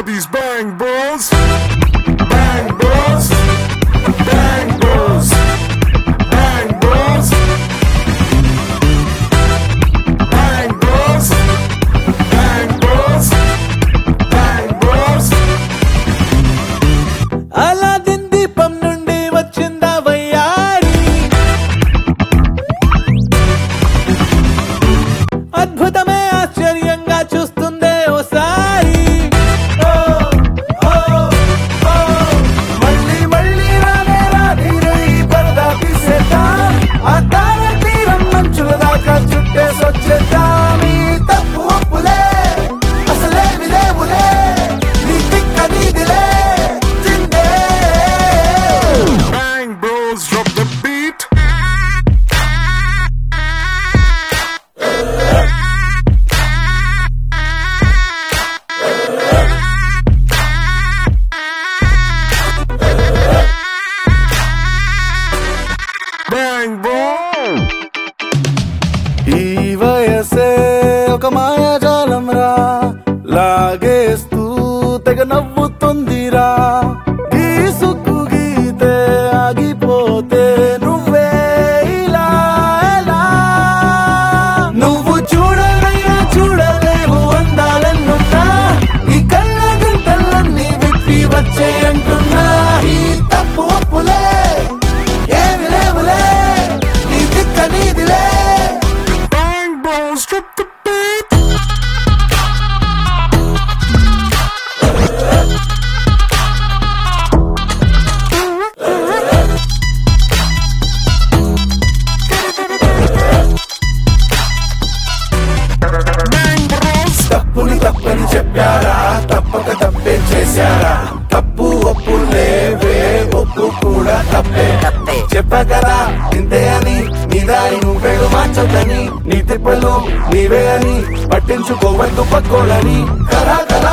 these bang bros. Bang bros. Bang bros. Bang bros. Bang bros. Bang bros. Bang bros. Aladdin దీపం నుండి వచ్చిందా వయ్యారి అద్భుతమే ఆశ్చర్యంగా చూస్తుందే ఓసారి ఓ, ఓ, ఓ. మళ్ళీ మళ్ళీ రానే రాని రై పరదా తీసేద్దాం ఆ తార తీరం మంచుల దాకా చుట్టేసొచ్చేద్దాం ఈ తప్పు ఒప్పులే అసలేమి లేవులే నీ తిక్క నీదిలే చిందే Bang bros, drop the beat. Bang bro. ఈ వయసే ఒక మాయాజాలం రా లాగేస్తూ తెగ నవ్వుతుందిరా గీసుకు గీతే ఆగిపోతే నువ్వే ఇలా ఎలా నువ్వు చూడలైనా చూడలేవు అందాలన్నున్నా ఈ కళ్ళ గంటలన్నీ విప్పి వచ్చే అంటున్నా ఈ తప్పు ఒప్పులే ఏమి లేవులే నీ దిక్క నీదిలే Bang bros, drop the beat. Bang bros. తప్పుని తప్పని చెప్పారా తప్పక తప్పే చేశారా తప్పు ఒప్పు లేవే ఒప్పు కూడా తప్పే చెప్పా కదా ఇంతే అని నీ దారి నువ్వేడు మార్చొద్దని నీ తిప్పలు నీవే అని పట్టించుకోవద్దు పక్కోళ్ళని కరా కరా